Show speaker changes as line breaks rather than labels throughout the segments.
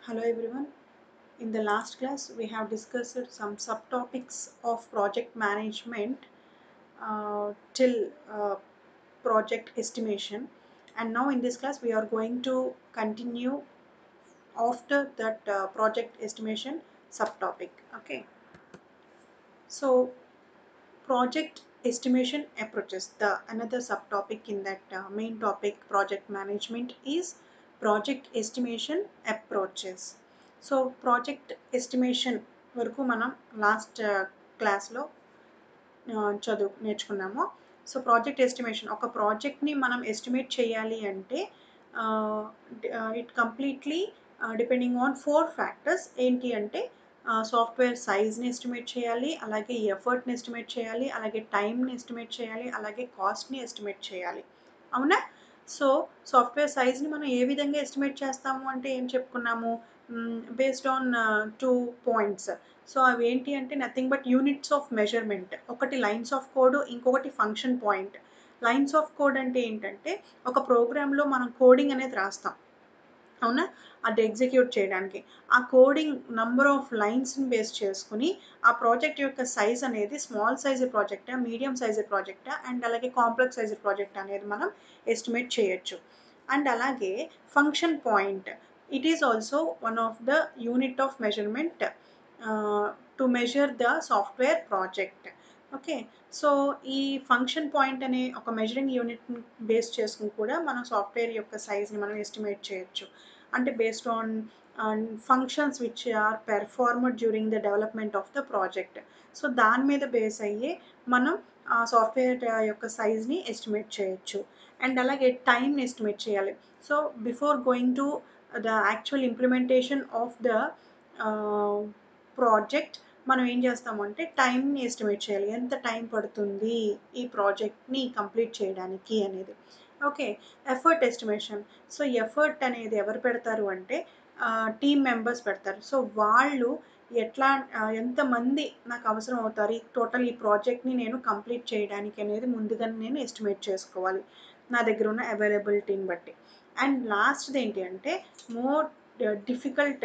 Hello everyone. In the last class, we have discussed some subtopics of project management uh, till uh, project estimation. And now in this class, we are going to continue after that uh, project estimation subtopic. Okay. So project estimation approaches the another subtopic in that uh, main topic project management is project estimation approaches so project estimation వరకు మనం last క్లాస్లో చదువు నేర్చుకున్నాము so project estimation ఒక ప్రాజెక్ట్ని మనం estimate చేయాలి అంటే it completely depending on four factors ఏంటి అంటే సాఫ్ట్వేర్ సైజ్ని ఎస్టిమేట్ చేయాలి అలాగే ఎఫర్ట్ని ఎస్టిమేట్ చేయాలి అలాగే టైంని ఎస్టిమేట్ చేయాలి అలాగే కాస్ట్ని ఎస్టిమేట్ చేయాలి అవునా సో సాఫ్ట్వేర్ సైజ్ని మనం ఏ విధంగా ఎస్టిమేట్ చేస్తాము అంటే ఏం చెప్పుకున్నాము based on two points so అవి ఏంటి అంటే nothing but units of measurement ఒకటి లైన్స్ ఆఫ్ కోడ్ ఇంకొకటి function point lines of code అంటే ఏంటంటే ఒక ప్రోగ్రాంలో మనం కోడింగ్ అనేది రాస్తాం అవునా అది ఎగ్జిక్యూట్ చేయడానికి ఆ కోడింగ్ నంబర్ ఆఫ్ లైన్స్ని బేస్ చేసుకుని ఆ ప్రాజెక్ట్ యొక్క సైజ్ అనేది స్మాల్ సైజ్ ప్రాజెక్టా మీడియం సైజ్ ప్రాజెక్టా అండ్ అలాగే కాంప్లెక్స్ సైజ్ ప్రాజెక్ట్ అనేది మనం ఎస్టిమేట్ చేయొచ్చు అండ్ అలాగే function point it is also one of the unit of measurement uh, to measure the software project okay so ఈ ఫంక్షన్ పాయింట్ అనే ఒక మెజరింగ్ యూనిట్ బేస్ చేసుకుని కూడా మనం సాఫ్ట్వేర్ యొక్క సైజ్ని మనం ఎస్టిమేట్ చేయొచ్చు అంటే based on functions which are performed during the development of the project so దాని మీద బేస్ అయ్యి మనం ఆ సాఫ్ట్వేర్ యొక్క సైజ్ని ఎస్టిమేట్ చేయొచ్చు అండ్ అలాగే టైంని ఎస్టిమేట్ చేయాలి so before going to the actual implementation of the project మనం ఏం చేస్తామంటే టైంని ఎస్టిమేట్ చేయాలి ఎంత టైం పడుతుంది ఈ ప్రాజెక్ట్ని కంప్లీట్ చేయడానికి అనేది okay effort estimation so effort అనేది ఎవరు పెడతారు అంటే టీమ్ మెంబర్స్ పెడతారు సో వాళ్ళు ఎట్లా ఎంతమంది నాకు అవసరం అవుతారు ఈ టోటల్ ఈ ప్రాజెక్ట్ని నేను కంప్లీట్ చేయడానికి అనేది ముందుగా నేను ఎస్టిమేట్ చేసుకోవాలి నా దగ్గర ఉన్న అవైలబిలిటీని బట్టి అండ్ లాస్ట్ది ఏంటి అంటే మోర్ డిఫికల్ట్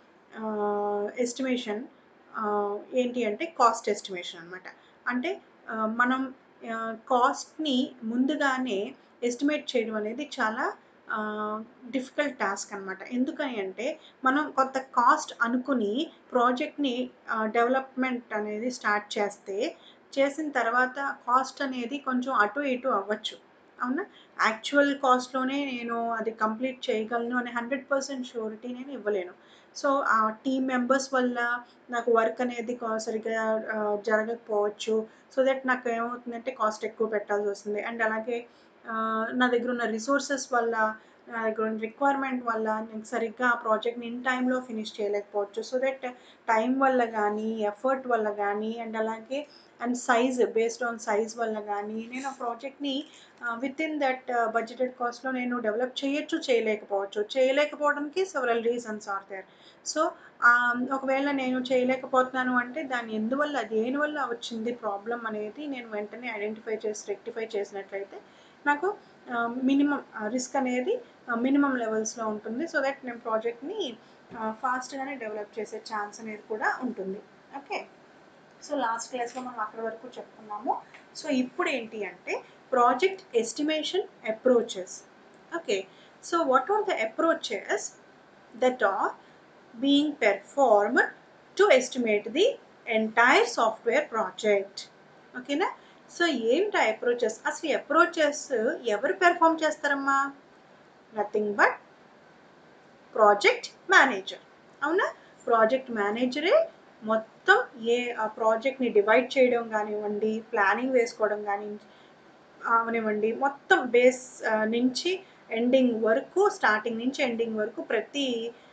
ఎస్టిమేషన్ ఏంటి అంటే కాస్ట్ ఎస్టిమేషన్ అనమాట అంటే మనం కాస్ట్ని ముందుగానే ఎస్టిమేట్ చేయడం అనేది చాలా డిఫికల్ట్ టాస్క్ అనమాట ఎందుకని అంటే మనం కొంత కాస్ట్ అనుకుని ప్రాజెక్ట్ని డెవలప్మెంట్ అనేది స్టార్ట్ చేస్తే చేసిన తర్వాత కాస్ట్ అనేది కొంచెం అటు ఇటు అవ్వచ్చు అవునా యాక్చువల్ కాస్ట్లోనే నేను అది కంప్లీట్ చేయగలను అనే హండ్రెడ్ పర్సెంట్ షూరిటీ నేను ఇవ్వలేను సో ఆ టీమ్ మెంబర్స్ వల్ల నాకు వర్క్ అనేది సరిగ్గా జరగకపోవచ్చు సో దట్ నాకు ఏమవుతుందంటే కాస్ట్ ఎక్కువ పెట్టాల్సి వస్తుంది అండ్ అలాగే నా దగ్గర ఉన్న రిసోర్సెస్ వల్ల నా దగ్గర ఉన్న రిక్వైర్మెంట్ వల్ల నేను సరిగ్గా ఆ ప్రాజెక్ట్ని ఇన్ టైంలో ఫినిష్ చేయలేకపోవచ్చు సో దట్ టైం వల్ల కానీ ఎఫర్ట్ వల్ల కానీ అండ్ అలాగే and size based on size వల్ల కానీ నేను ఆ ప్రాజెక్ట్ని విత్ ఇన్ దట్ బడ్జెటెడ్ కాస్ట్లో నేను డెవలప్ చేయొచ్చు చేయలేకపోవచ్చు చేయలేకపోవడానికి several reasons are there so ఒకవేళ నేను చేయలేకపోతున్నాను అంటే దాని ఎందువల్ల దేనివల్ల వచ్చింది ప్రాబ్లం అనేది నేను వెంటనే ఐడెంటిఫై చేసి రెక్టిఫై చేసినట్లయితే నాకు మినిమం రిస్క్ అనేది మినిమం లెవెల్స్లో ఉంటుంది సో దట్ నేను ప్రాజెక్ట్ని ఫాస్ట్గానే డెవలప్ చేసే ఛాన్స్ అనేది కూడా ఉంటుంది ఓకే సో లాస్ట్ క్లాస్లో మనం అక్కడి వరకు చెప్పుకున్నాము సో ఇప్పుడు ఏంటి అంటే project estimation approaches okay so what are the approaches that are being performed to estimate the entire software project ఓకేనా సో ఏంటి అప్రోచెస్ అసలు అప్రోచెస్ ఎవరు పెర్ఫామ్ చేస్తారమ్మా నథింగ్ బట్ ప్రాజెక్ట్ మేనేజర్ అవునా ప్రాజెక్ట్ మేనేజరే మొత్తం ఏ ఆ ప్రాజెక్ట్ని డివైడ్ చేయడం కానివ్వండి ప్లానింగ్ వేసుకోవడం కానీ అవనివ్వండి మొత్తం బేస్ నుంచి ఎండింగ్ వరకు స్టార్టింగ్ నుంచి ఎండింగ్ వరకు ప్రతి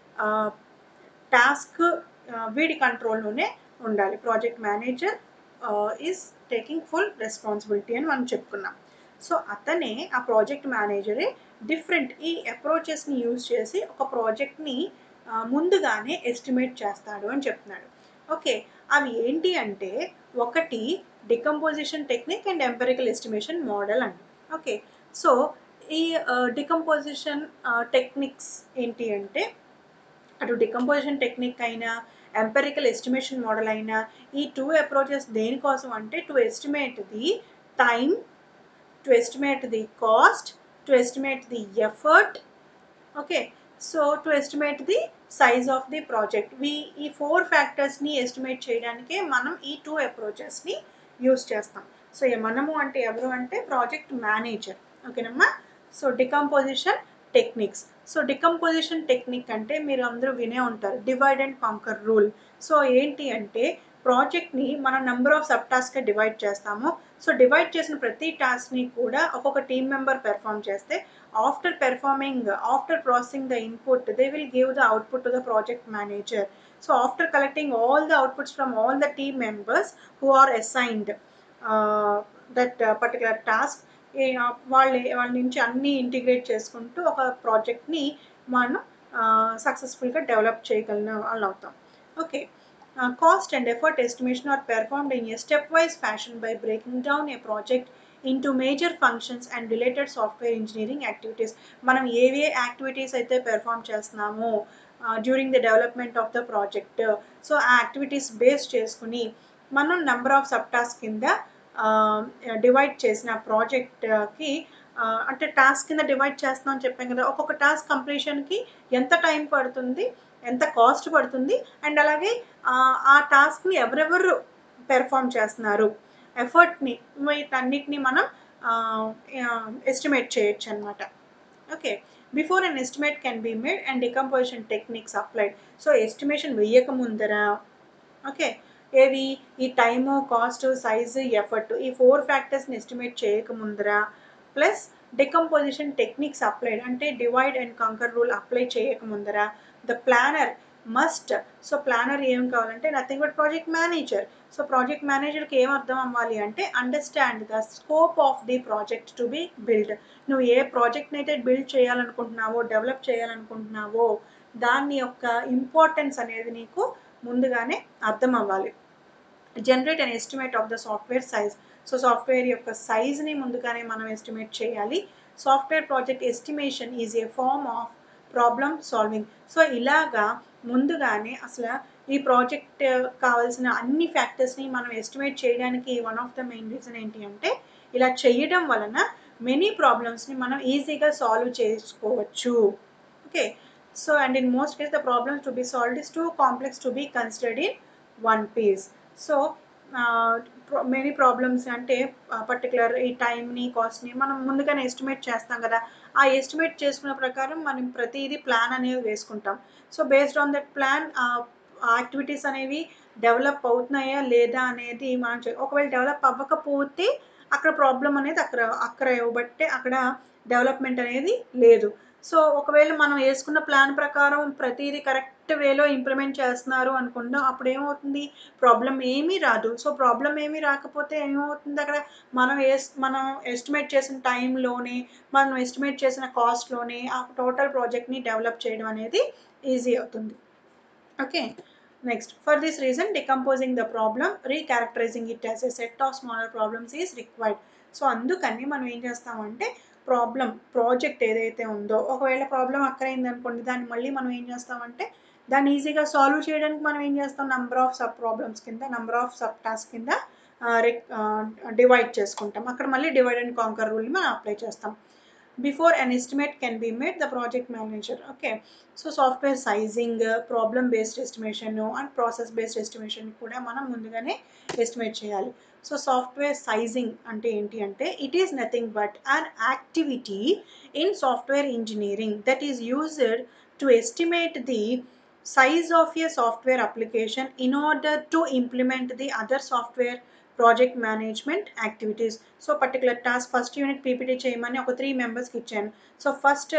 టాస్క్ వీడి కంట్రోల్లోనే ఉండాలి project manager is taking full responsibility అని మనం చెప్పుకున్నాం సో అతనే ఆ ప్రాజెక్ట్ మేనేజరే డిఫరెంట్ ఈ అప్రోచెస్ని యూజ్ చేసి ఒక ప్రాజెక్ట్ని ముందుగానే ఎస్టిమేట్ చేస్తాడు అని చెప్తున్నాడు ఓకే అవి ఏంటి అంటే ఒకటి decomposition technique and empirical estimation model అండి ఓకే సో ఈ డికంపోజిషన్ టెక్నిక్స్ ఏంటి అంటే అటు డికంపోజిషన్ టెక్నిక్ అయినా ఎంపెరికల్ ఎస్టిమేషన్ మోడల్ అయినా ఈ టూ అప్రోచెస్ దేనికోసం అంటే to estimate the time to estimate the cost to estimate the effort okay so to estimate the size of the project we ఈ four ఫ్యాక్టర్స్ని ఎస్టిమేట్ చేయడానికే మనం ఈ టూ అప్రోచెస్ని యూస్ చేస్తాం సో మనము అంటే ఎవరు అంటే ప్రాజెక్ట్ మేనేజర్ ఓకేనమ్మా so decomposition techniques so decomposition technique అంటే మీరు అందరూ వినే ఉంటారు divide and conquer rule so ఏంటి అంటే ప్రాజెక్ట్ని మనం నెంబర్ ఆఫ్ సబ్ టాస్క్గా డివైడ్ చేస్తాము సో డివైడ్ చేసిన ప్రతి టాస్క్ని కూడా ఒక్కొక్క టీమ్ మెంబర్ పెర్ఫామ్ చేస్తే after performing after processing the input they will give the output to the project manager so after collecting all the outputs from all the team members who are assigned that particular task వాళ్ళ వాళ్ళ నుంచి అన్నీ integrate చేసుకుంటూ ఒక ప్రాజెక్ట్ని మనం సక్సెస్ఫుల్గా develop చేయగలిగిన వాళ్ళు అవుతాం okay cost and effort estimation are performed in a step wise fashion by breaking down a project into major functions and related software engineering activities మనం ఏవే యాక్టివిటీస్ అయితే పెర్ఫామ్ చేస్తున్నామో during the development of the project so ఆ activities base చేసుకుని మనం number of sub task కింద divide చేసిన ప్రాజెక్ట్కి అంటే టాస్క్ కింద డివైడ్ చేస్తున్నాం అని చెప్పాం కదా ఒక్కొక్క టాస్క్ కంప్లీషన్కి ఎంత టైం పడుతుంది ఎంత కాస్ట్ పడుతుంది అండ్ అలాగే ఆ టాస్క్ని ఎవరెవరు పెర్ఫామ్ చేస్తున్నారు ఎఫర్ట్ని వీటన్నిటిని మనం ఎస్టిమేట్ చేయొచ్చు అనమాట okay before an estimate can be made and decomposition techniques applied so estimation వెయ్యక ముందర ఓకే ఏవి ఈ టైము కాస్ట్ సైజు ఎఫర్ట్ ఈ ఫోర్ ఫ్యాక్టర్స్ని ఎస్టిమేట్ చేయక ముందర ప్లస్ డికంపోజిషన్ టెక్నిక్స్ అప్లైడ్ అంటే divide and conquer rule apply చేయక ముందర the planner must so planner ఏం కావాలంటే nothing but project manager so project మేనేజర్కి ఏం అర్థం అవ్వాలి అంటే understand the scope of the project to B build నువ్వు ఏ ప్రాజెక్ట్ని అయితే బిల్డ్ చేయాలనుకుంటున్నావో డెవలప్ చేయాలనుకుంటున్నావో దాని యొక్క ఇంపార్టెన్స్ అనేది నీకు ముందుగానే అర్థం అవ్వాలి generate and estimate of the software size so software యొక్క సైజ్ని ముందుగానే మనం ఎస్టిమేట్ చేయాలి software project estimation is a form of problem solving so ఇలాగా ముందుగానే అసలు ఈ ప్రాజెక్ట్ కావాల్సిన అన్ని ఫ్యాక్టర్స్ని మనం ఎస్టిమేట్ చేయడానికి one of the main reason ఏంటి అంటే ఇలా చేయడం వలన మెనీ ప్రాబ్లమ్స్ని మనం ఈజీగా సాల్వ్ చేసుకోవచ్చు okay so and in most case the problems to be solved is too complex to be considered in one piece so many problems అంటే పర్టికులర్ ఈ టైంని కాస్ట్ని మనం ముందుగానే ఎస్టిమేట్ చేస్తాం కదా ఆ ఎస్టిమేట్ చేసుకున్న ప్రకారం మనం ప్రతిదీ ప్లాన్ అనేది వేసుకుంటాం so based on that plan activities అనేవి డెవలప్ అవుతున్నాయా లేదా అనేది మనం ఒకవేళ డెవలప్ అవ్వకపోతే అక్కడ ప్రాబ్లం అనేది అక్కడ అక్కడ ఇవ్వబట్టే అక్కడ డెవలప్మెంట్ అనేది లేదు సో ఒకవేళ మనం వేసుకున్న ప్లాన్ ప్రకారం ప్రతిదీ కరెక్ట్ వేలో ఇంప్లిమెంట్ చేస్తున్నారు అనుకుందాం అప్పుడు ఏమవుతుంది ప్రాబ్లం ఏమీ రాదు సో ప్రాబ్లం ఏమీ రాకపోతే ఏమవుతుంది అక్కడ మనం ఎస్ మనం ఎస్టిమేట్ చేసిన టైంలోనే మనం ఎస్టిమేట్ చేసిన కాస్ట్లోనే ఆ టోటల్ ప్రాజెక్ట్ని డెవలప్ చేయడం అనేది ఈజీ అవుతుంది okay next for this reason decomposing the problem recharacterizing it as a set of smaller problems is required so అందుకని మనం ఏం చేస్తామంటే ప్రాబ్లం ప్రాజెక్ట్ ఏదైతే ఉందో ఒకవేళ ప్రాబ్లం అక్కరైంది అనుకోండి దాన్ని మళ్ళీ మనం ఏం చేస్తామంటే దాన్ని ఈజీగా సాల్వ్ చేయడానికి మనం ఏం చేస్తాం నెంబర్ ఆఫ్ సబ్ ప్రాబ్లమ్స్ కింద నెంబర్ ఆఫ్ సబ్ టాస్క్ కింద డివైడ్ చేసుకుంటాం అక్కడ మళ్ళీ డివైడ్ అండ్ కాంకర్ రూల్ని మనం అప్లై చేస్తాం before an estimate can be made the project manager okay so software sizing problem based estimation and process based estimation కూడా మనం ముందుగానే ఎస్టిమేట్ చేయాలి సో సాఫ్ట్వేర్ సైజింగ్ అంటే ఏంటి అంటే it is nothing but an activity in software engineering that is used to estimate the size of a software application in order to implement the other software project management activities so particular task first unit PPT చేయమని ఒక three మెంబర్స్కి ఇచ్చాను so first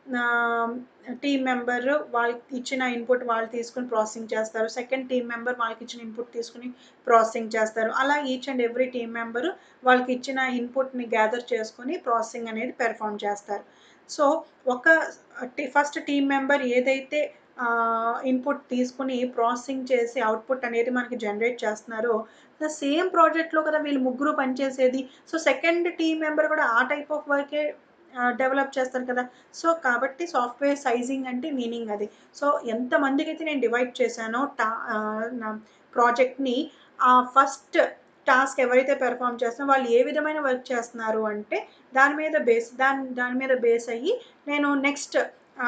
team member వాళ్ళకి ఇచ్చిన input వాళ్ళు తీసుకుని processing చేస్తారు second team member వాళ్ళకి ఇచ్చిన ఇన్పుట్ తీసుకుని ప్రాసెసింగ్ చేస్తారు అలా each and every team member వాళ్ళకి ఇచ్చిన ఇన్పుట్ని గ్యాదర్ చేసుకొని ప్రాసెసింగ్ అనేది పెర్ఫామ్ చేస్తారు సో ఒక ఫస్ట్ టీమ్ మెంబర్ ఏదైతే ఇన్పుట్ తీసుకుని ప్రాసెసింగ్ చేసి అవుట్పుట్ అనేది మనకి జనరేట్ చేస్తున్నారో ద సేమ్ ప్రాజెక్ట్లో కదా వీళ్ళు ముగ్గురు పనిచేసేది సో సెకండ్ టీమ్ మెంబర్ కూడా ఆ టైప్ ఆఫ్ వర్కే డెవలప్ చేస్తారు కదా సో కాబట్టి సాఫ్ట్వేర్ సైజింగ్ అంటే మీనింగ్ అది సో ఎంతమందికి అయితే నేను డివైడ్ చేశానో టా నా ప్రాజెక్ట్ని ఆ ఫస్ట్ టాస్క్ ఎవరైతే పెర్ఫామ్ చేస్తున్నారో వాళ్ళు ఏ విధమైన వర్క్ చేస్తున్నారు అంటే దాని మీద బేస్ దాని దాని మీద బేస్ అయ్యి నేను నెక్స్ట్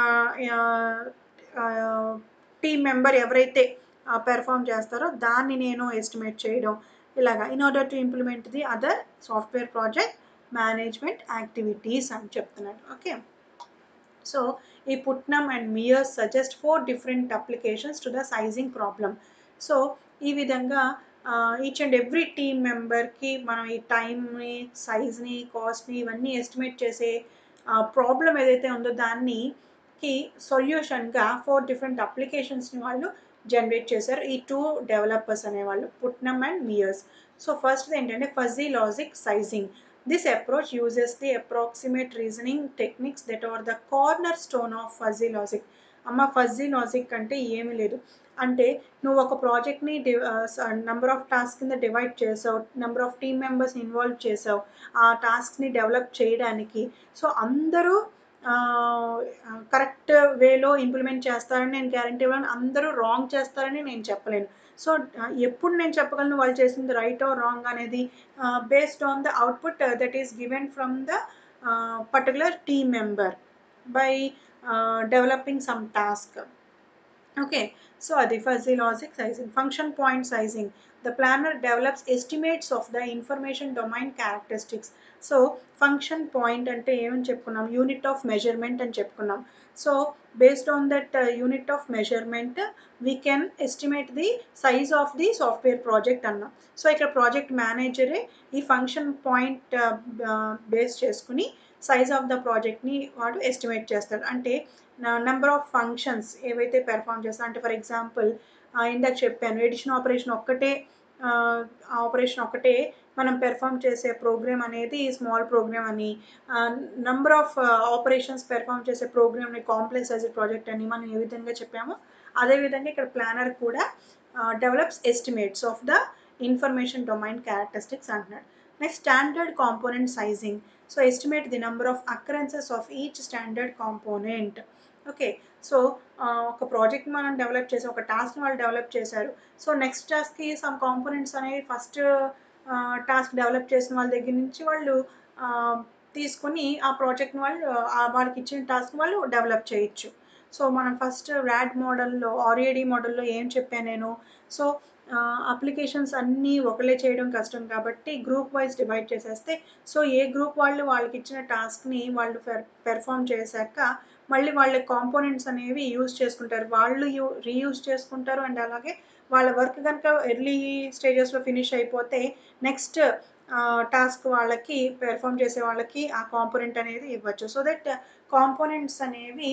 టీమ్ మెంబర్ ఎవరైతే పెర్ఫామ్ చేస్తారో దాన్ని నేను ఎస్టిమేట్ చేయడం ఇలాగా in order to implement the other software project management activities అని చెప్తున్నాడు ఓకే సో ఈ Putnam and Myers suggest four different applications to the sizing problem so ఈ విధంగా ఈచ్ అండ్ ఎవ్రీ టీమ్ మెంబర్కి మనం ఈ టైంని సైజ్ని కాస్ట్ని ఇవన్నీ ఎస్టిమేట్ చేసే ప్రాబ్లం ఏదైతే ఉందో దాన్ని కి సొల్యూషన్గా ఫోర్ డిఫరెంట్ అప్లికేషన్స్ని వాళ్ళు జనరేట్ చేశారు ఈ టూ డెవలపర్స్ అనేవాళ్ళు Putnam and Myers so first ఏంటంటే fuzzy logic sizing this approach uses the approximate reasoning techniques that are the cornerstone of fuzzy logic అమ్మ ఫజీ లాజిక్ అంటే ఏమీ లేదు అంటే నువ్వు ఒక ప్రాజెక్ట్ని డి నెంబర్ ఆఫ్ టాస్క్ కింద డివైడ్ చేసావు number of team members involve చేసావు ఆ టాస్క్ని డెవలప్ చేయడానికి సో అందరూ కరెక్ట్ వేలో ఇంప్లిమెంట్ చేస్తారని నేను గ్యారంటీ ఇవ్వను అందరూ రాంగ్ చేస్తారని నేను చెప్పలేను సో ఎప్పుడు నేను చెప్పగలను వాళ్ళు చేసింది రైట్ ఆర్ రాంగ్ అనేది based on the output that is given from the particular team member by developing some task okay so adi fuzzy logic sizing function point sizing the planner develops estimates of the information domain characteristics so function point అంటే ఏమని చెప్పుకున్నాం unit of measurement అని చెప్పుకున్నాం so based on that unit of measurement we can estimate the size of the software project అన్నాం so ఇక్కడ project మేనేజరే ఈ function point base చేసుకుని సైజ్ ఆఫ్ ద ప్రాజెక్ట్ని వాడు ఎస్టిమేట్ చేస్తాడు అంటే నెంబర్ ఆఫ్ ఫంక్షన్స్ ఏవైతే పెర్ఫామ్ చేస్తాం అంటే ఫర్ ఎగ్జాంపుల్ ఇందాక చెప్పాను ఎడిషన్ ఆపరేషన్ ఒక్కటే ఆపరేషన్ ఒకటే మనం పెర్ఫామ్ చేసే ప్రోగ్రామ్ అనేది స్మాల్ ప్రోగ్రామ్ అని నంబర్ ఆఫ్ ఆపరేషన్స్ పెర్ఫామ్ చేసే ప్రోగ్రామ్ని కాంప్లెక్స్ యాజ్ ప్రాజెక్ట్ అని మనం ఏ విధంగా చెప్పామో అదేవిధంగా ఇక్కడ ప్లానర్ కూడా develops estimates of the information domain characteristics అంటున్నాడు next standard component sizing so estimate the number of occurrences of each standard component okay so ఒక ప్రాజెక్ట్ మనం డెవలప్ చేసాం ఒక టాస్క్ వాళ్ళు డెవలప్ చేశారు సో నెక్స్ట్ టాస్క్కి సమ్ కాంపోనెంట్స్ అనేవి first task develop చేసిన వాళ్ళ దగ్గర నుంచి వాళ్ళు తీసుకుని ఆ ప్రాజెక్ట్ని వాళ్ళు వాళ్ళకి ఇచ్చిన టాస్క్ వాళ్ళు డెవలప్ చేయొచ్చు సో మనం ఫస్ట్ ర్యాడ్ మోడల్లో ఆర్ఏడి మోడల్లో ఏం చెప్పాను నేను సో అప్లికేషన్స్ అన్నీ ఒకలే చేయడం కష్టం కాబట్టి గ్రూప్ వైజ్ డివైడ్ చేసేస్తే సో ఏ గ్రూప్ వాళ్ళు వాళ్ళకి ఇచ్చిన టాస్క్ని వాళ్ళు పెర్ పెర్ఫామ్ చేశాక మళ్ళీ వాళ్ళ కాంపోనెంట్స్ అనేవి యూజ్ చేసుకుంటారు వాళ్ళు యూ రీయూజ్ చేసుకుంటారు అండ్ అలాగే వాళ్ళ వర్క్ కనుక ఎర్లీ స్టేజెస్లో ఫినిష్ అయిపోతే నెక్స్ట్ టాస్క్ వాళ్ళకి పెర్ఫామ్ చేసే వాళ్ళకి ఆ కాంపోనెంట్ అనేది ఇవ్వచ్చు సో దట్ కాంపోనెంట్స్ అనేవి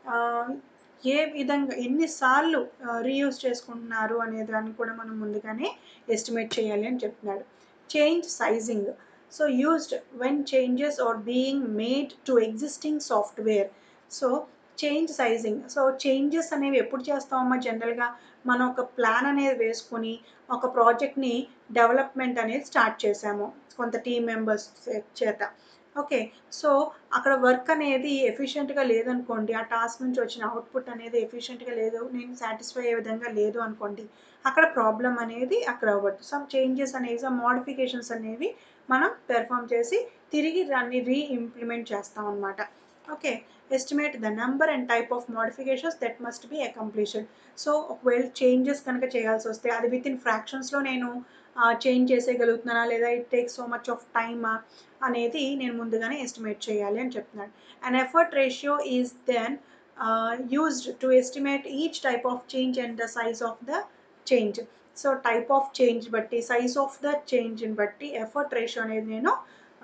ఏ విధంగా ఎన్నిసార్లు రీయూజ్ చేసుకుంటున్నారు అనే దాన్ని కూడా మనం ముందుగానే ఎస్టిమేట్ చేయాలి అని చెప్తున్నాడు change sizing so used when changes are being made to existing software so change sizing so changes అనేవి ఎప్పుడు చేస్తామమ్మా జనరల్గా మనం ఒక ప్లాన్ అనేది వేసుకొని ఒక ప్రాజెక్ట్ని డెవలప్మెంట్ అనేది స్టార్ట్ చేసాము కొంత టీం మెంబర్స్ చేత ఓకే సో అక్కడ వర్క్ అనేది ఎఫిషియెంట్గా లేదనుకోండి ఆ టాస్క్ నుంచి వచ్చిన అవుట్పుట్ అనేది ఎఫిషియెంట్గా లేదు నేను సాటిస్ఫై అయ్యే విధంగా లేదు అనుకోండి అక్కడ ప్రాబ్లం అనేది అక్కడ అవ్వద్దు సమ్ చేంజెస్ అనేవి సమ్ మోడిఫికేషన్స్ అనేవి మనం పెర్ఫామ్ చేసి తిరిగి దాన్ని రీ ఇంప్లిమెంట్ చేస్తాం అనమాట okay estimate the number and type of modifications that must be accomplished so ఒకవేళ చేంజెస్ కనుక చేయాల్సి వస్తే అది విత్ ఇన్ ఫ్రాక్షన్స్లో నేను చేంజ్ చేసేయగలుగుతున్నానా లేదా it take so much of time అనేది నేను ముందుగానే ఎస్టిమేట్ చేయాలి అని చెప్తున్నాడు and effort ratio is then used to estimate each type of change and the size of the change so type of change బట్టి సైజ్ ఆఫ్ ద చేంజ్ని బట్టి effort ratio అనేది నేను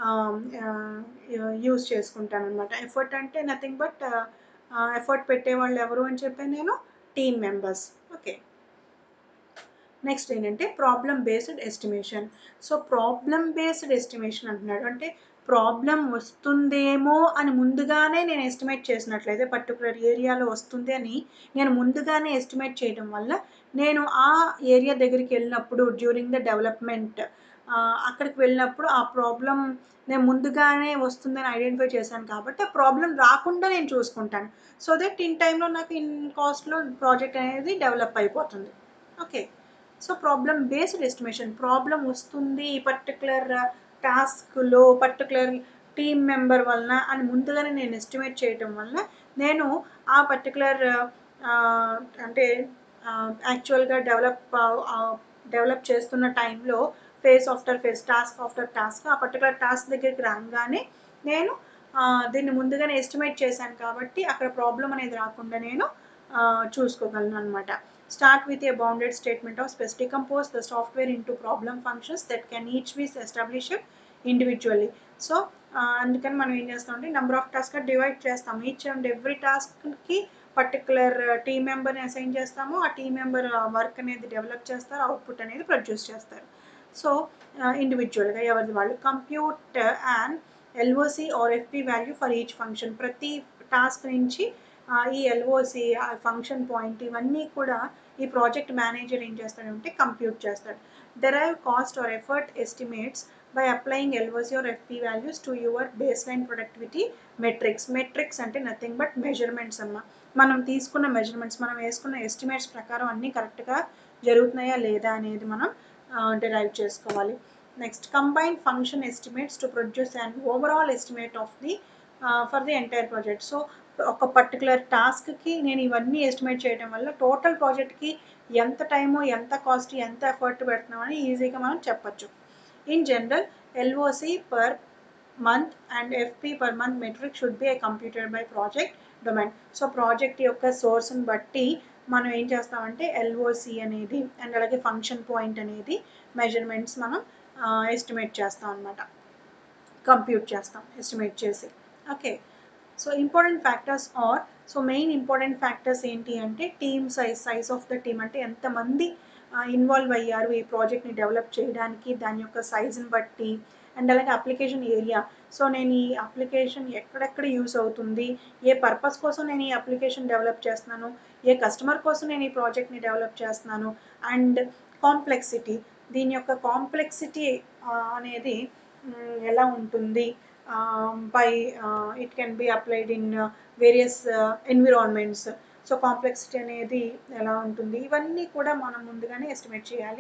యూజ్ చేసుకుంటాను అనమాట ఎఫర్ట్ అంటే నథింగ్ బట్ ఎఫర్ట్ పెట్టేవాళ్ళు ఎవరు అని చెప్పాను నేను టీమ్ మెంబర్స్ ఓకే నెక్స్ట్ ఏంటంటే problem based estimation so problem based estimation అంటున్నాడు అంటే ప్రాబ్లం వస్తుందేమో అని ముందుగానే నేను ఎస్టిమేట్ చేసినట్లయితే పర్టికులర్ ఏరియాలో వస్తుంది అని నేను ముందుగానే ఎస్టిమేట్ చేయడం వల్ల నేను ఆ ఏరియా దగ్గరికి వెళ్ళినప్పుడు డ్యూరింగ్ ద డెవలప్మెంట్ అక్కడికి వెళ్ళినప్పుడు ఆ ప్రాబ్లం నేను ముందుగానే వస్తుందని ఐడెంటిఫై చేశాను కాబట్టి ఆ ప్రాబ్లం రాకుండా నేను చూసుకుంటాను సో దట్ ఇన్ టైంలో నాకు ఇన్ కాస్ట్లో ప్రాజెక్ట్ అనేది డెవలప్ అయిపోతుంది okay so problem based estimation problem వస్తుంది ఈ పర్టికులర్ టాస్క్లో పర్టికులర్ టీమ్ మెంబర్ వలన అని ముందుగానే నేను ఎస్టిమేట్ చేయటం వలన నేను ఆ పర్టికులర్ అంటే యాక్చువల్గా డెవలప్ డెవలప్ చేస్తున్న టైంలో phase after phase task after task ఆ పర్టికులర్ టాస్క్ దగ్గరికి రాగానే నేను దీన్ని ముందుగానే ఎస్టిమేట్ చేశాను కాబట్టి అక్కడ ప్రాబ్లం అనేది రాకుండా నేను చూసుకోగలను అనమాట start with a bounded statement of space decompose the software into problem functions that can each be established individually so అందుకని మనం ఏం చేస్తామంటే నెంబర్ ఆఫ్ టాస్క్ డివైడ్ చేస్తాం ఈచ్ అండ్ ఎవ్రీ టాస్క్కి పర్టికులర్ టీమ్ మెంబర్ని అసైన్ చేస్తాము ఆ టీమ్ మెంబర్ వర్క్ అనేది డెవలప్ చేస్తారు అవుట్పుట్ అనేది ప్రొడ్యూస్ చేస్తారు సో ఇండివిజువల్గా ఎవరిది వాళ్ళు compute and LOC or FP value for each function ప్రతి టాస్క్ నుంచి ఈ ఎల్ఓసి ఫంక్షన్ పాయింట్ ఇవన్నీ కూడా ఈ ప్రాజెక్ట్ మేనేజర్ ఏం చేస్తాడంటే కంప్యూట్ చేస్తాడు derive cost or effort estimates by applying LOC or FP values to your baseline productivity metrics metrics అంటే నథింగ్ బట్ మెజర్మెంట్స్ అమ్మ మనం తీసుకున్న మెజర్మెంట్స్ మనం వేసుకున్న ఎస్టిమేట్స్ ప్రకారం అన్నీ కరెక్ట్గా జరుగుతున్నాయా లేదా అనేది మనం డిరైవ్ చేసుకోవాలి next combine function estimates to produce and overall estimate of the for the entire project so ఒక పర్టికులర్ టాస్క్కి నేను ఇవన్నీ ఎస్టిమేట్ చేయడం వల్ల టోటల్ ప్రాజెక్ట్కి ఎంత టైము ఎంత కాస్ట్ ఎంత ఎఫర్ట్ పెడుతున్నామని ఈజీగా మనం చెప్పచ్చు in general LOC per month and FP per month metric should be a computer by project domain so project యొక్క సోర్స్ని బట్టి మనం ఏం చేస్తామంటే ఎల్ఓసి అనేది అండ్ అలాగే ఫంక్షన్ పాయింట్ అనేది మెజర్మెంట్స్ మనం ఎస్టిమేట్ చేస్తాం అనమాట కంప్యూట్ చేస్తాం ఎస్టిమేట్ చేసి okay so important factors are so main important factors ఏంటి అంటే team size size of the team అంటే ఎంతమంది ఇన్వాల్వ్ అయ్యారు ఈ ప్రాజెక్ట్ని డెవలప్ చేయడానికి దాని యొక్క సైజుని బట్టి అండ్ అలాగే అప్లికేషన్ ఏరియా సో నేను ఈ అప్లికేషన్ ఎక్కడెక్కడ యూస్ అవుతుంది ఏ పర్పస్ కోసం నేను ఈ అప్లికేషన్ డెవలప్ చేస్తున్నాను ఏ కస్టమర్ కోసం నేను ఈ ప్రాజెక్ట్ని డెవలప్ చేస్తున్నాను అండ్ కాంప్లెక్సిటీ దీని యొక్క కాంప్లెక్సిటీ అనేది ఎలా ఉంటుంది by it can be applied in various environments so complexity అనేది ఎలా ఉంటుంది ఇవన్నీ కూడా మనం ముందుగానే ఎస్టిమేట్ చేయాలి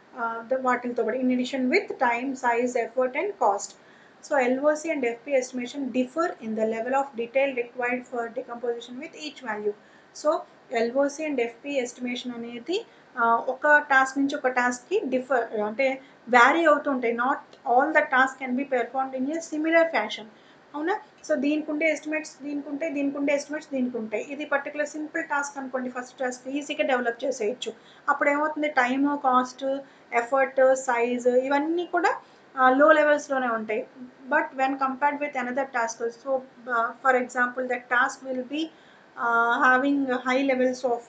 వాటితో పాటు in addition with time size effort and cost so LOC and FP estimation differ in the level of detail required for decomposition with each value so LOC and FP estimation అనేది ఒక task నుంచి ఒక టాస్క్కి differ అంటే vary అవుతుంటాయి not all the task can be performed in a similar fashion అవునా so దీనికి ఉండే ఎస్టిమేట్స్ దీనికి ఉంటే దీనికి ఉండే ఎస్టిమేట్స్ దీనికి ఉంటాయి ఇది పర్టికులర్ సింపుల్ టాస్క్ అనుకోండి ఫస్ట్ టాస్క్ ఈజీగా డెవలప్ చేసేయచ్చు అప్పుడు ఏమవుతుంది టైము కాస్ట్ ఎఫర్ట్ సైజ్ ఇవన్నీ కూడా లో లెవెల్స్లోనే ఉంటాయి but when compared with another task so for example that task will be having high levels of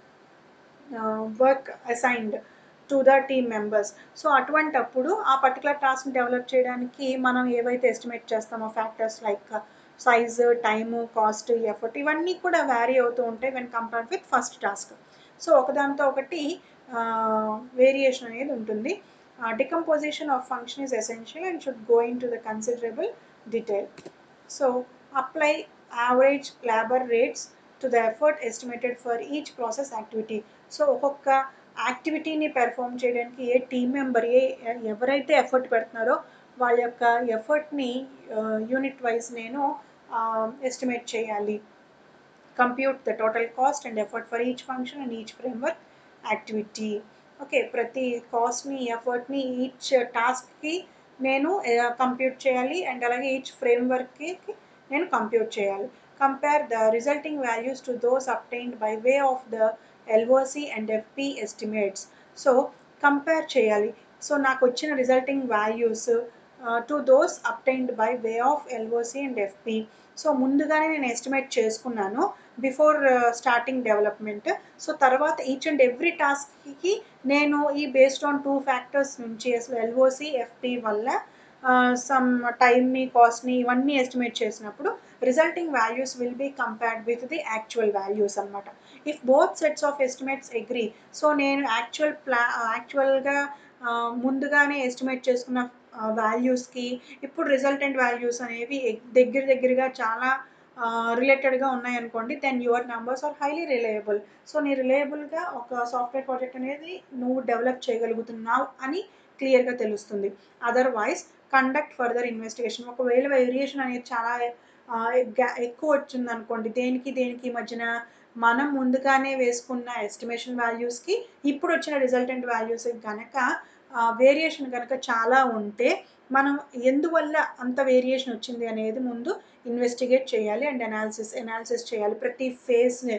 work assigned to the team members so అటువంటప్పుడు ఆ పర్టికులర్ టాస్క్ని డెవలప్ చేయడానికి మనం ఏవైతే estimate చేస్తామో factors like size time cost effort ఇవన్నీ కూడా vary అవుతూ ఉంటాయి when compared with first task so ఒకదాంతో ఒకటి వేరియేషన్ అనేది ఉంటుంది decomposition of function is essential and should go into the considerable detail so apply average labour rates to the effort estimated for each process activity so ఒక్కొక్క యాక్టివిటీని perform చేయడానికి ఏ team member ఏ ఎవరైతే effort పెడుతున్నారో వాళ్ళ యొక్క ఎఫర్ట్ని unit wise నేను estimate చేయాలి compute the total cost and effort for each function and each framework activity okay ప్రతి కాస్ట్ని ఎఫర్ట్ని ఈచ్ టాస్క్కి నేను కంప్యూట్ చేయాలి అండ్ అలాగే ఈచ్ ఫ్రేమ్వర్క్కి నేను కంప్యూట్ చేయాలి compare the resulting values to those obtained by way of the LOC and FP estimates so compare చేయాలి so నాకు వచ్చిన resulting values to those obtained by way of LOC and FP so ముందుగానే నేను estimate చేసుకున్నాను before starting development so తర్వాత each and every టాస్క్కి నేను ఈ బేస్డ్ ఆన్ టూ ఫ్యాక్టర్స్ నుంచి అసలు ఎల్ఓసి ఎఫ్పి వల్ల సమ్ టైమ్ని కాస్ట్ని ఇవన్నీ ఎస్టిమేట్ చేసినప్పుడు resulting values will be compared with the actual values అనమాట if both sets of estimates agree so నేను యాక్చువల్ ప్లా యాక్చువల్గా ముందుగానే ఎస్టిమేట్ చేసుకున్న వాల్యూస్కి ఇప్పుడు రిజల్టెంట్ వాల్యూస్ అనేవి దగ్గర దగ్గరగా చాలా రిలేటెడ్గా ఉన్నాయనుకోండి then your numbers are highly reliable so నీ రిలయబుల్గా ఒక సాఫ్ట్వేర్ ప్రాజెక్ట్ అనేది నువ్వు డెవలప్ చేయగలుగుతున్నావు అని క్లియర్గా తెలుస్తుంది అదర్వైజ్ కండక్ట్ ఫర్దర్ ఇన్వెస్టిగేషన్ ఒకవేళ వేరియేషన్ అనేది చాలా ఎక్కువ వచ్చింది అనుకోండి దేనికి దేనికి మధ్యన మనం ముందుగానే వేసుకున్న ఎస్టిమేషన్ వాల్యూస్కి ఇప్పుడు వచ్చిన రిజల్టెంట్ వాల్యూస్ కనుక వేరియేషన్ కనుక చాలా ఉంటే మనం ఎందువల్ల అంత వేరియేషన్ వచ్చింది అనేది ముందు ఇన్వెస్టిగేట్ చేయాలి అండ్ అనాలిసిస్ అనాలిసిస్ చేయాలి ప్రతి ఫేజ్ని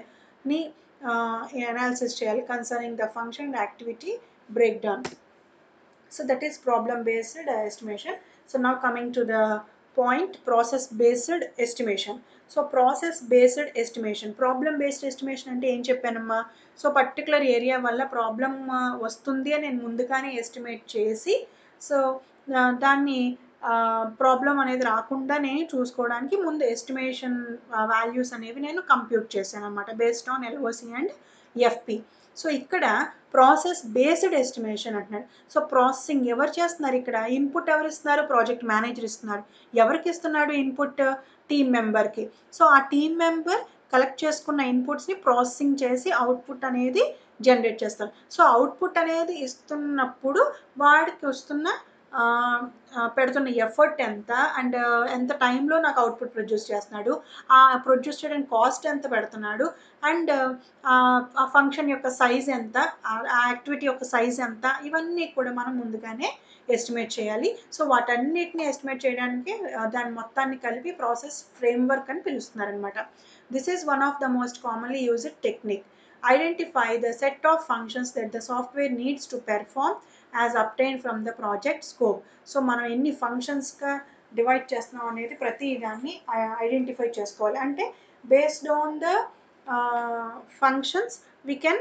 అనాలిసిస్ చేయాలి concerning the function and activity break down so that is problem based estimation so now coming to the point process based estimation so process based estimation problem based estimation అంటే ఏం చెప్పానమ్మా so particular area వల్ల problem వస్తుంది అని నేను ముందుగానే estimate చేసి so దాన్ని ప్రాబ్లం అనేది రాకుండానే చూసుకోవడానికి ముందు ఎస్టిమేషన్ వాల్యూస్ అనేవి నేను కంప్యూట్ చేశాను అనమాట based on LOC and FP so ఇక్కడ ప్రాసెస్ బేస్డ్ ఎస్టిమేషన్ అంటున్నాడు సో ప్రాసెసింగ్ ఎవరు చేస్తున్నారు ఇక్కడ ఇన్పుట్ ఎవరు ఇస్తున్నారు ప్రాజెక్ట్ మేనేజర్ ఇస్తున్నారు ఎవరికి ఇస్తున్నాడు ఇన్పుట్ టీమ్ మెంబర్కి సో ఆ టీమ్ మెంబర్ కలెక్ట్ చేసుకున్న ఇన్పుట్స్ని ప్రాసెసింగ్ చేసి అవుట్పుట్ అనేది జనరేట్ చేస్తారు సో అవుట్పుట్ అనేది ఇస్తున్నప్పుడు వాడికి వస్తున్న పెడుతున్న ఎఫర్ట్ ఎంత అండ్ ఎంత టైంలో నాకు అవుట్పుట్ ప్రొడ్యూస్ చేస్తున్నాడు ఆ ప్రొడ్యూస్ చేయడానికి కాస్ట్ ఎంత పెడుతున్నాడు అండ్ ఆ ఫంక్షన్ యొక్క సైజ్ ఎంత ఆ యాక్టివిటీ యొక్క సైజ్ ఎంత ఇవన్నీ కూడా మనం ముందుగానే ఎస్టిమేట్ చేయాలి సో వాటన్నిటిని ఎస్టిమేట్ చేయడానికి దాని మొత్తాన్ని కలిపి ప్రాసెస్ ఫ్రేమ్వర్క్ అని పిలుస్తున్నారనమాట this is one of the most commonly used technique identify the set of functions that the software needs to perform as obtain from the project scope so మనం ఎన్ని ఫంక్షన్స్గా divide చేస్తున్నాం అనేది ప్రతి దాన్ని ఐడెంటిఫై చేసుకోవాలి అంటే based on the functions we can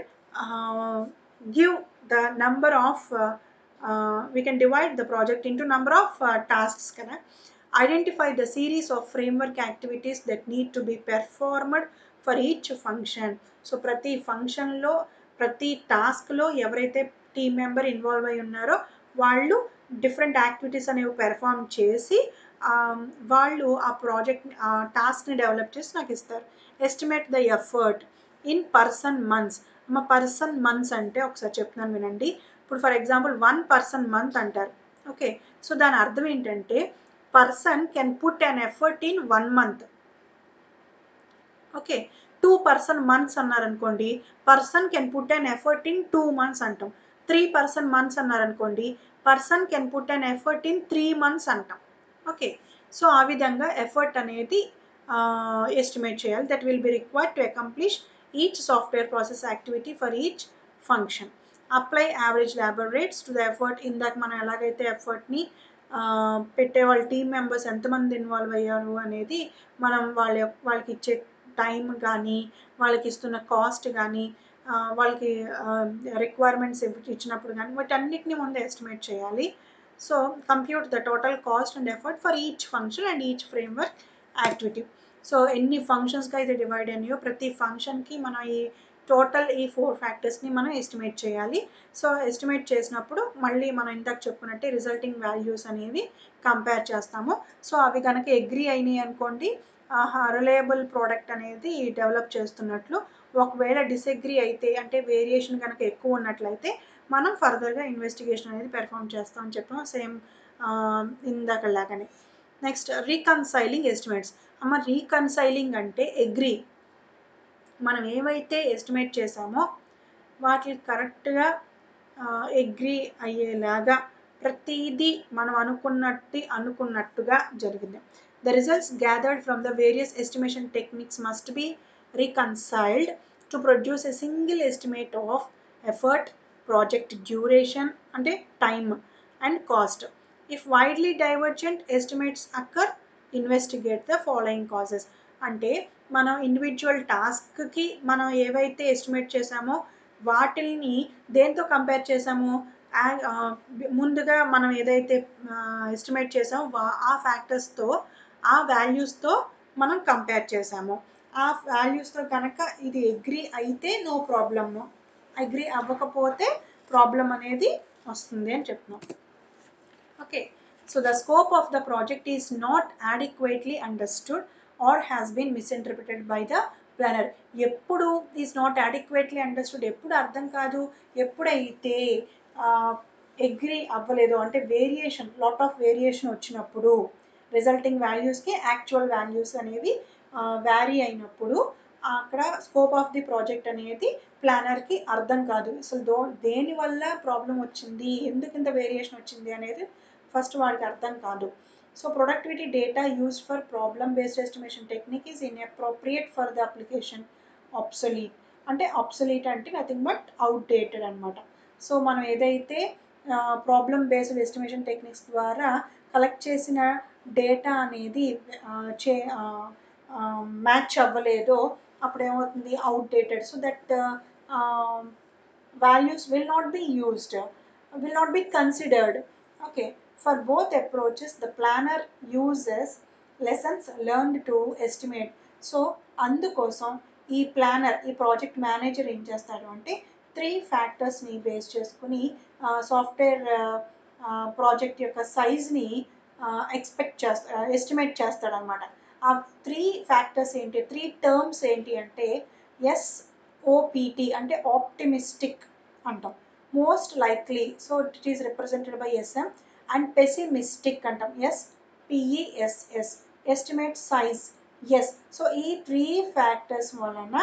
give the number of we can divide the project into number of tasks కదా identify the series of framework activities that need to be performed for each function so ప్రతి ఫంక్షన్లో ప్రతి టాస్క్లో ఎవరైతే team member involve అయి ఉన్నారో వాళ్ళు different activities అనేవి పెర్ఫామ్ చేసి వాళ్ళు ఆ ప్రాజెక్ట్ ఆ టాస్క్ని డెవలప్ చేసి నాకు ఇస్తారు estimate the effort in person months మా పర్సన్ మంత్స్ అంటే ఒకసారి చెప్తున్నాను వినండి ఇప్పుడు for example one person month అంటారు ఓకే సో దాని అర్థం ఏంటంటే person can put an effort in one month okay two person months అన్నారనుకోండి person can put an effort in two months అంటాం త్రీ పర్సన్ మంత్స్ అన్నారనుకోండి person can put an effort in three months అంటాం okay so ఆ విధంగా effort అనేది estimate చేయాలి that will be required to accomplish each software process activity for each function apply average labour rates to the effort ఇందాక మనం ఎలాగైతే ఎఫర్ట్ని పెట్టే వాళ్ళ టీమ్ మెంబర్స్ ఎంతమంది ఇన్వాల్వ్ అయ్యారు అనేది మనం వాళ్ళ వాళ్ళకి ఇచ్చే టైం కానీ వాళ్ళకి ఇస్తున్న కాస్ట్ కానీ వాళ్ళకి రిక్వైర్మెంట్స్ ఇచ్చినప్పుడు కానీ వాటన్నిటిని ముందు ఎస్టిమేట్ చేయాలి so compute the total cost and effort for each function and each framework activity so ఎన్ని ఫంక్షన్స్గా అయితే డివైడ్ అయినాయో ప్రతి ఫంక్షన్కి మనం ఈ టోటల్ ఈ ఫోర్ ఫ్యాక్టర్స్ని మనం ఎస్టిమేట్ చేయాలి సో ఎస్టిమేట్ చేసినప్పుడు మళ్ళీ మనం ఇందాక చెప్పుకున్నట్టే రిజల్టింగ్ వాల్యూస్ అనేవి కంపేర్ చేస్తాము సో అవి కనుక అగ్రి అయినాయి అనుకోండి రిలయబుల్ ప్రోడక్ట్ అనేది డెవలప్ చేస్తున్నట్లు ఒకవేళ డిసగ్రీ అయితే అంటే వేరియేషన్ కనుక ఎక్కువ ఉన్నట్లయితే మనం ఫర్దర్గా ఇన్వెస్టిగేషన్ అనేది పెర్ఫామ్ చేస్తామని చెప్పాం సేమ్ ఇందాకలాగానే నెక్స్ట్ రీకన్సైలింగ్ ఎస్టిమేట్స్ అమ్మ రీకన్సైలింగ్ అంటే అగ్రి మనం ఏవైతే ఎస్టిమేట్ చేసామో వాటిని కరెక్ట్గా అగ్రి అయ్యేలాగా ప్రతిదీ మనం అనుకున్నట్టు అనుకున్నట్టుగా జరిగింది the results gathered from the various estimation techniques must be reconciled to produce a single estimate of effort, project duration, and time and cost. If widely divergent estimates occur, investigate the following causes. అంటే మనం individual టాస్క్కి మనం ఏవైతే estimate చేసామో వాటిని దేంతో compare చేసాము ఆ- ఆ, ముందుగా మనం ఏదైతే ఎస్టిమేట్ చేసామో వా- ఆ ఫ్యాక్టర్స్తో ఆ వాల్యూస్తో మనం కంపేర్ చేసాము ఆ వాల్యూస్తో కనుక ఇది అగ్రి అయితే నో ప్రాబ్లమ్ అగ్రి అవ్వకపోతే ప్రాబ్లం అనేది వస్తుంది అని చెప్తున్నాం okay so the scope of the project is not adequately understood or has been misinterpreted by the planner ఎప్పుడు ఈస్ నాట్ adequately అండర్స్టూడ్ ఎప్పుడు అర్థం కాదు ఎప్పుడైతే అగ్రి అవ్వలేదు అంటే వేరియేషన్ లాట్ ఆఫ్ వేరియేషన్ వచ్చినప్పుడు రిజల్టింగ్ వాల్యూస్కి యాక్చువల్ వాల్యూస్ అనేవి వ్యారీ అయినప్పుడు అక్కడ స్కోప్ ఆఫ్ ది ప్రాజెక్ట్ అనేది ప్లానర్కి అర్థం కాదు అసలు దో దేని వల్ల ప్రాబ్లం వచ్చింది ఎందుకు ఇంత వేరియేషన్ వచ్చింది అనేది ఫస్ట్ వాడికి అర్థం కాదు so productivity data use for problem based estimation technique is inappropriate for the application obsolete అంటే ఆప్సలీట్ అంటే నథింగ్ బట్ అవుట్డేటెడ్ అనమాట సో మనం ఏదైతే ప్రాబ్లమ్ బేస్డ్ ఎస్టిమేషన్ టెక్నిక్స్ ద్వారా కలెక్ట్ చేసిన డేటా అనేది ఆ, చే మ్యాచ్ అవ్వలేదో అప్పుడు ఏమవుతుంది outdated so that values will not be used, will not be considered. Okay, for both approaches, the planner uses lessons learned to estimate. So అందుకోసం ఈ ప్లానర్ ఈ ప్రాజెక్ట్ మేనేజర్ ఏం చేస్తాడు అంటే త్రీ ఫ్యాక్టర్స్ని బేస్ చేసుకుని సాఫ్ట్వేర్ ప్రాజెక్ట్ యొక్క సైజ్ని ఎక్స్పెక్ట్ చేస్తా ఎస్టిమేట్ చేస్తాడనమాట ఆ త్రీ ఫ్యాక్టర్స్ ఏంటి త్రీ టర్మ్స్ ఏంటి అంటే ఎస్ ఓపీటీ అంటే ఆప్టిమిస్టిక్ అంటాం most likely so it is represented by SM and pessimistic అంటాం S PESS estimate size S so ఈ త్రీ ఫ్యాక్టర్స్ వలన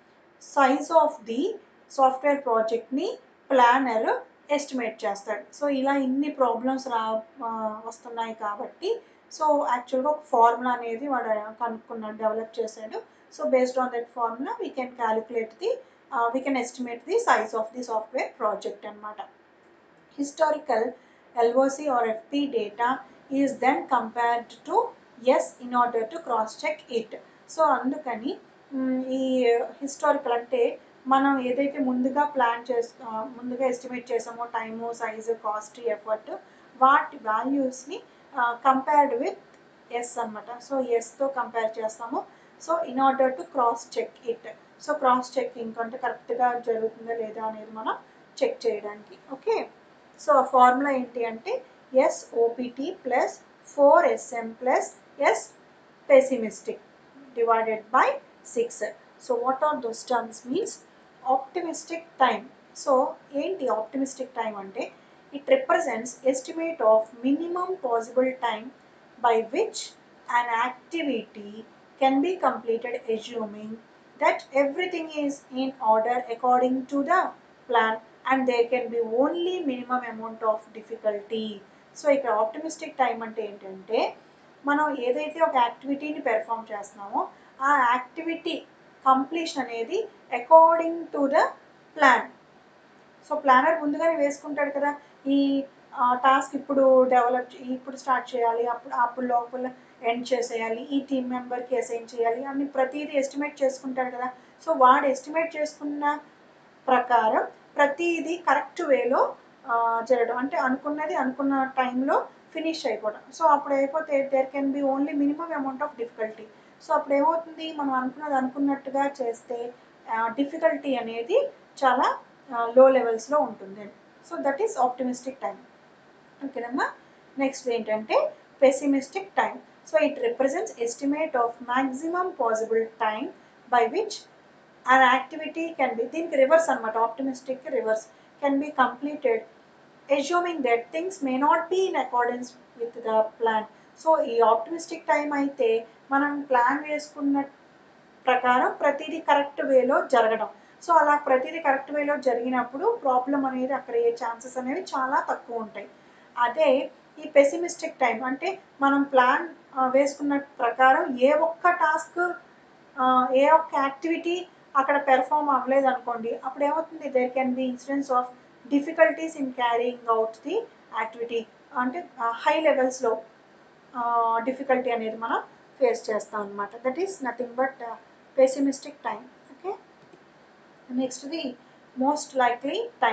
సైజ్ ఆఫ్ ది సాఫ్ట్వేర్ ప్రాజెక్ట్ని ప్లానర్ ఎస్టిమేట్ చేస్తాడు సో ఇలా ఇన్ని ప్రాబ్లమ్స్ రా ఆ, వస్తున్నాయి కాబట్టి సో యాక్చువల్గా ఒక ఫార్ములా అనేది వాడు కనుక్కున్నాడు డెవలప్ చేశాడు so based on that formula we can calculate the we can estimate the size of the software project అనమాట historical LOC or FP data is then compared to yes in order to cross check it. So అందుకని మ్, ఈ historical అంటే మనం ఏదైతే ముందుగా plan చేస్తా ముందుగా ఎస్టిమేట్ చేసామో టైము సైజు కాస్ట్ ఎఫర్ట్ వాటి వాల్యూస్ని కంపేర్డ్ విత్ ఎస్ అనమాట సో ఎస్తో కంపేర్ చేస్తాము so in order to cross check it so cross checking అంటే కరెక్ట్గా జరుగుతుందా లేదా అనేది మనం చెక్ చేయడానికి ఓకే సో ఆ ఫార్ములా ఏంటి అంటే S OPT plus four SM plus S pessimistic divided by six so what are those terms means optimistic time so ఏంటి ఆప్టిమిస్టిక్ టైం అంటే it represents estimate of minimum possible time by which an activity can be completed assuming that everything is in order according to the plan and there can be only minimum amount of difficulty so ఇక్కడ optimistic time అంటే ఏంటంటే మనం ఏదైతే ఒక యాక్టివిటీని perform చేస్తున్నామో ఆ activity completion అనేది according to the plan so planner ముందుగానే వేసుకుంటాడు కదా ఈ టాస్క్ ఇప్పుడు డెవలప్ ఇప్పుడు స్టార్ట్ చేయాలి అప్పుడు అప్పుడు లోపల ఎండ్ చేసేయాలి ఈ టీం మెంబర్కి అసైన్ చేయాలి అని ప్రతిదీ ఎస్టిమేట్ చేసుకుంటాడు కదా సో వాడు ఎస్టిమేట్ చేసుకున్న ప్రకారం ప్రతిదీ కరెక్ట్ వేలో జరగడం అంటే అనుకున్నది అనుకున్న టైంలో ఫినిష్ అయిపోవడం సో అప్పుడు అయిపోతే there can be only minimum amount of difficulty so అప్పుడు ఏమవుతుంది మనం అనుకున్నది అనుకున్నట్టుగా చేస్తే డిఫికల్టీ అనేది చాలా లో లెవెల్స్లో ఉంటుంది so that is optimistic time ఓకేనమ్మా నెక్స్ట్ ఏంటంటే pessimistic time so it represents estimate of maximum possible time by which an activity can be దీనికి రివర్స్ అనమాట optimistic reverse can be completed assuming that things may not be in accordance with the plan so ఈ optimistic time అయితే మనం plan వేసుకున్న ప్రకారం ప్రతిదీ correct వేలో జరగడం సో అలా ప్రతిదీ కరెక్ట్ వేలో జరిగినప్పుడు ప్రాబ్లం అనేది అక్కడ ఏ ఛాన్సెస్ అనేవి చాలా తక్కువ ఉంటాయి అదే ఈ పెసిమిస్టిక్ టైం అంటే మనం ప్లాన్ వేసుకున్న ప్రకారం ఏ ఒక్క టాస్క్ ఏ ఒక్క యాక్టివిటీ అక్కడ పెర్ఫామ్ అవ్వలేదు అనుకోండి అప్పుడు ఏమవుతుంది there can be incidence of difficulties in carrying out the activity అంటే హై లెవెల్స్లో డిఫికల్టీ అనేది మనం ఫేస్ చేస్తాం అనమాట that is nothing but pessimistic time okay next the most likely time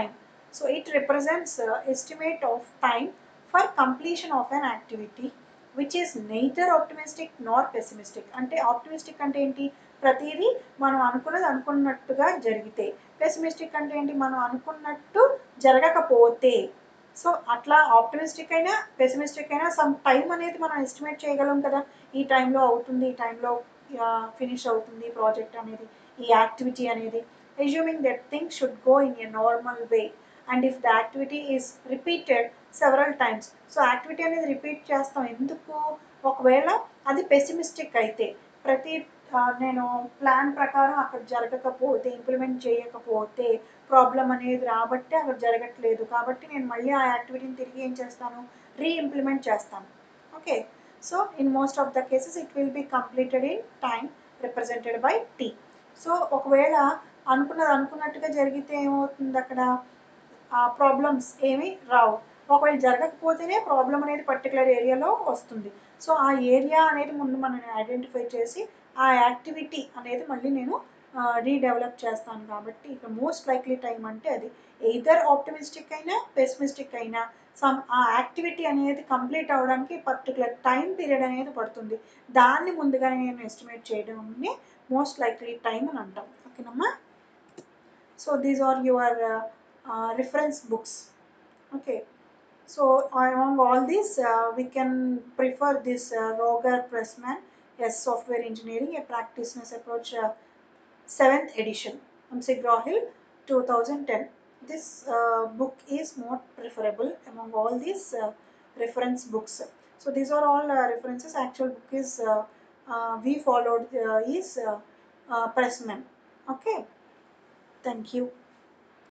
So it represents uh, estimate of time for completion of an activity which is neither optimistic nor pessimistic. అంటే optimistic అంటే ఏంటి ప్రతిదీ మనం అనుకున్నది అనుకున్నట్టుగా జరిగితే pessimistic అంటే ఏంటి మనం అనుకున్నట్టు జరగకపోతే సో అట్లా ఆప్టిమిస్టిక్ అయినా పెసిమిస్టిక్ అయినా సమ్ టైం అనేది మనం ఎస్టిమేట్ చేయగలం కదా ఈ టైంలో అవుతుంది ఈ టైంలో ఫినిష్ అవుతుంది ప్రాజెక్ట్ అనేది ఈ యాక్టివిటీ అనేది assuming that thing should go in a normal way and if the activity is repeated several times so activity అనేది రిపీట్ చేస్తాం ఎందుకు ఒకవేళ అది పెసిమిస్టిక్ అయితే ప్రతి ఆ, నేను ప్లాన్ ప్రకారం అక్కడ జరగకపోతే ఇంప్లిమెంట్ చేయకపోతే ప్రాబ్లం అనేది రాబట్టి అక్కడ జరగట్లేదు కాబట్టి నేను మళ్ళీ ఆ యాక్టివిటీని తిరిగి ఏం చేస్తాను రీ ఇంప్లిమెంట్ చేస్తాను okay so in most of the cases it will be completed in time represented by T so ఒకవేళ అనుకున్నది అనుకున్నట్టుగా జరిగితే ఏమవుతుంది అక్కడ ఆ ప్రాబ్లమ్స్ ఏమీ రావు ఒకవేళ జరగకపోతేనే ప్రాబ్లం అనేది పర్టికులర్ ఏరియాలో వస్తుంది సో ఆ ఏరియా అనేది ముందు మనం ఐడెంటిఫై చేసి ఆ యాక్టివిటీ అనేది మళ్ళీ నేను రీడెవలప్ చేస్తాను కాబట్టి ఇక మోస్ట్ లైక్లీ టైం అంటే అది ఎయిదర్ ఆప్టిమిస్టిక్ అయినా పెసిమిస్టిక్ అయినా సమ్ ఆ యాక్టివిటీ అనేది కంప్లీట్ అవ్వడానికి పర్టికులర్ టైం పీరియడ్ అనేది పడుతుంది దాన్ని ముందుగానే నేను ఎస్టిమేట్ చేయడాన్ని మోస్ట్ లైక్లీ టైం అని అంటాం ఓకేనమ్మా so these are your reference books okay so among all these uh, we can prefer this uh, roger pressman yes software engineering a practitioner's approach uh, seventh edition mcgraw hill 2010 this uh, book is more preferable among all these uh, reference books so these are all uh, references actual book is uh, uh, we followed uh, is uh, uh, pressman okay thank you